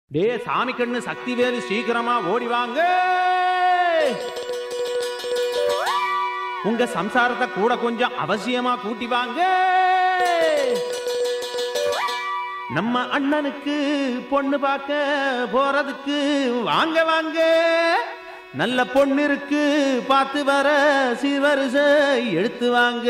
டே சாமி கண்ணு சக்தி வேலு சீக்கிரமா ஓடி வாங்க உங்க சம்சாரத்தை கூட கொஞ்சம் அவசியமா கூட்டி வாங்க நம்ம அண்ணனுக்கு பொண்ணு பார்க்க போறதுக்கு வாங்க வாங்க நல்ல பொண்ணு இருக்கு பார்த்து வர சிவரிச எடுத்து வாங்க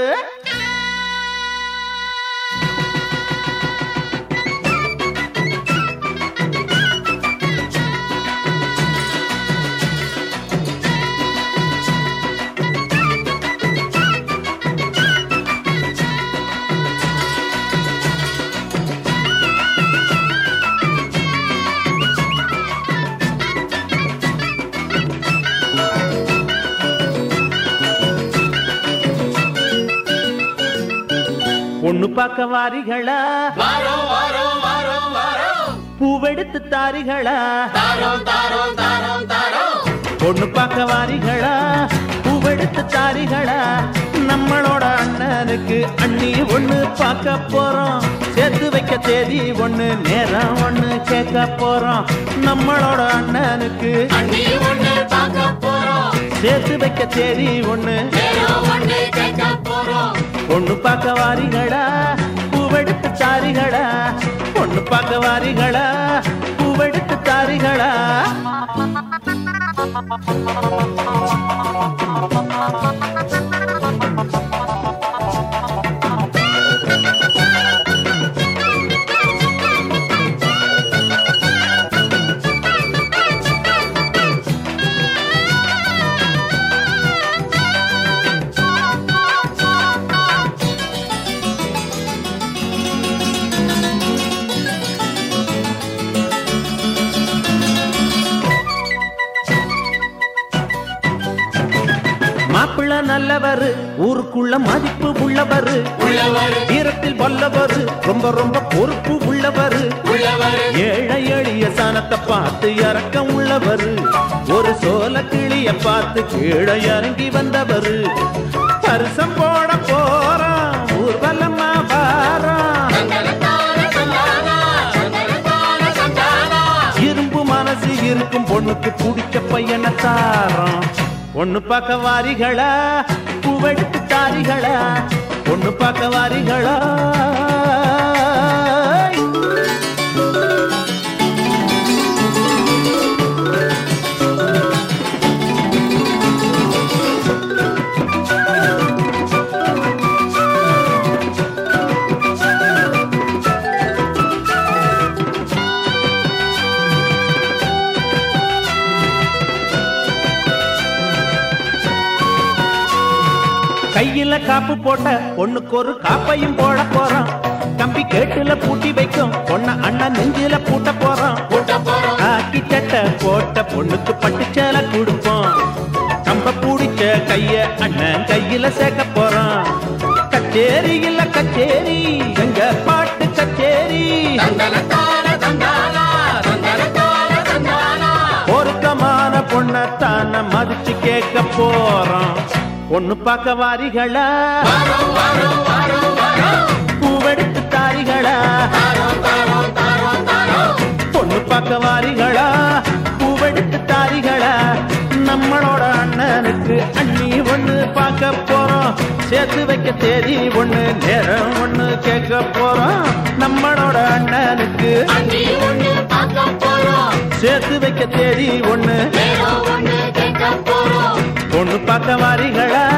பொண்ணு பார்க்க வாரிகளா வாரோம் வாரோம் வாரோம் வாரோம் பூவெடுத்து தாரிகளா தாரோம் தாரோம் தாரோம் தாரோம் பொண்ணு பார்க்க வாரிகளா பூவெடுத்து தாரிகளா நம்மளோட அண்ணனுக்கு அண்ணி ஒண்ணு பார்க்க போறோம் சேர்த்து வைக்க தேதி ஒண்ணு நேரம் ஒண்ணு கேட்க போறோம் நம்மளோட அண்ணனுக்கு அண்ணி ஒண்ணு பார்க்க போறோம் சேர்த்து வைக்க தேதி ஒண்ணு நேரம் ஒண்ணு கேட்க போறோம் பொண்ணு பார்க்க வாரிகளா பூவெடுத்து தாரிகளா பொண்ணு பார்க்க வாரிகளா பூவெடுத்து தாரிகளா மாப்பிள்ள நல்லவரு ஊருக்குள்ள மதிப்பு உள்ளவரு உள்ளவரு வீரத்தில் வல்லவரு ரொம்ப ரொம்ப பொறுப்பு உள்ளவரு உள்ளவரு ஏழை எளிய சனத்தை பார்த்து இறக்கம் உள்ளவரு ஒரு சோல கிளிய பார்த்து கீழே இறங்கி வந்தவரு பரிசம் போட போறான் ஊர்வலமா வாரான் சந்தனத்தான சந்தானா சந்தனத்தான சந்தானா இரும்பு மனசு இருக்கும் பொண்ணுக்கு பிடிச்ச பையனை தாரம் பொண்ணு பார்க்க வாரிகளா பூவெடுத்து தாரிகளா பொண்ணு பார்க்க வாரிகளா கையில காப்பு போட்ட பொண்ணுக்கு ஒரு காப்பையும் போட போறான் கம்பி கேட்டுல பூட்டி வைக்கும் பொண்ண அண்ணன் நெஞ்சில பூட்ட போறான் கூட்ட போறோம் ஆக்கி சட்டை போட்ட பொண்ணுக்கு பட்டு சேலை கொடுப்போம் கம்ப பிடிச்ச கைய அண்ணன் கையில சேர்க்க போறான் கச்சேரி இல்ல கச்சேரி எங்க பாட்டு கச்சேரி சந்தனத்தான சந்தானா சந்தனத்தான சந்தானா பொருத்தமான பொண்ணத்தான மதிச்சு கேட்க போறோம் பொண்ணு பார்க்க வாரிகளா வாரோம் வாரோம் வாரோம் வாரோம் பூவெடுத்து தாரிகளா தாரோம் தாரோம் தாரோம் தாரோம் பொண்ணு பார்க்க வாரிகளா பூவெடுத்து தாரிகளா நம்மளோட அண்ணனுக்கு அண்ணி ஒண்ணு பார்க்க போறோம் சேர்த்து வைக்க தேதி ஒண்ணு நேரம் ஒண்ணு கேட்க போறோம் நம்மளோட அண்ணனுக்கு அண்ணி ஒண்ணு பார்க்க போறோம் சேர்த்து வைக்க தேதி ஒண்ணு நேரம் ஒண்ணு கேட்க போறோம் பொண்ணு பார்க்க வாரிகளா